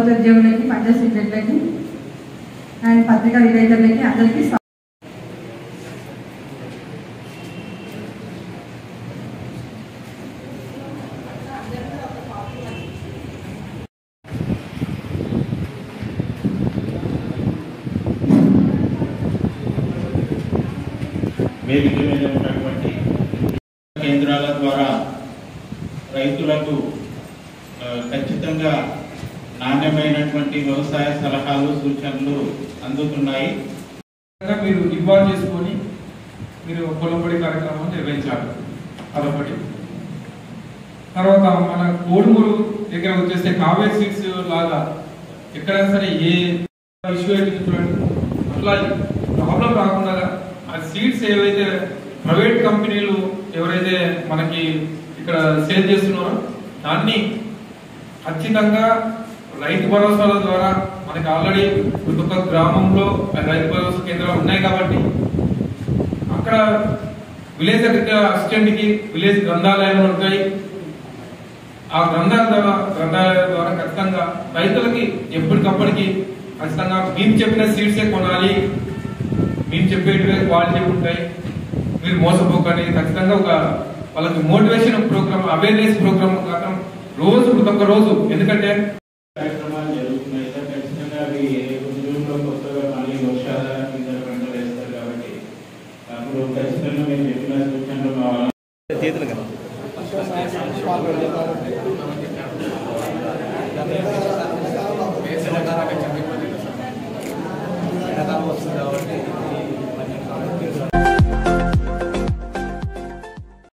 కొత్త ఉద్యోగులకి పనిచేసే బిడ్డలకి అండ్ పత్రికా విలేకరులకి అందరికీ స్వా- వేదిక మీద ఉన్నటువంటి కేంద్రాల ద్వారా రైతులకు ఆ, ఖచ్చితంగా నాణ్యమైనటువంటి వ్యవసాయ సలహాలు సూచనలు అందుతున్నాయి విధంగా మీరు ఇన్వాల్వ్ చేసుకొని మీరు పొలంబడి కార్యక్రమం నిర్వహించాలి అదొకటి తర్వాత మన కోడుమూరు దగ్గర వచ్చేస్తే కావేరీ సీట్స్ లాగా ఎక్కడైనా సరే ఏ ఇష్యూ అయితే చూడండి అట్లా ప్రాబ్లం రాకుండా ఆ సీట్స్ ఏవైతే ప్రైవేట్ కంపెనీలు ఎవరైతే మనకి ఇక్కడ సేల్ చేస్తున్నారో దాన్ని ఖచ్చితంగా రైతు భరోసాల ద్వారా మనకి ఆల్రెడీ ప్రతి ఒక్క గ్రామంలో రైతు భరోసా కేంద్రాలు ఉన్నాయి కాబట్టి అక్కడ విలేజ్ అసిస్టెంట్ కి విలేజ్ గ్రంథాలయాలు ఉంటాయి ఆ గ్రంథాల ద్వారా గ్రంథాలయాల ద్వారా ఖచ్చితంగా రైతులకి ఎప్పటికప్పటికి ఖచ్చితంగా మేము చెప్పిన సీట్సే కొనాలి మేము చెప్పేటివే క్వాలిటీ ఉంటాయి మీరు మోసపోకండి ఖచ్చితంగా ఒక వాళ్ళకి మోటివేషన్ ప్రోగ్రామ్ అవేర్నెస్ ప్రోగ్రామ్ కాక రోజు ప్రతి ఒక్క రోజు ఎందుకంటే కార్యక్రమాలు జరుగుతున్నాయి సార్ ఖచ్చితంగా అవి జూన్లో కొత్తగా మళ్ళీ వర్షాధార కింద పంటలు వేస్తారు కాబట్టి అప్పుడు ఖచ్చితంగా మీరు చెప్పిన సూచనలు కావాలి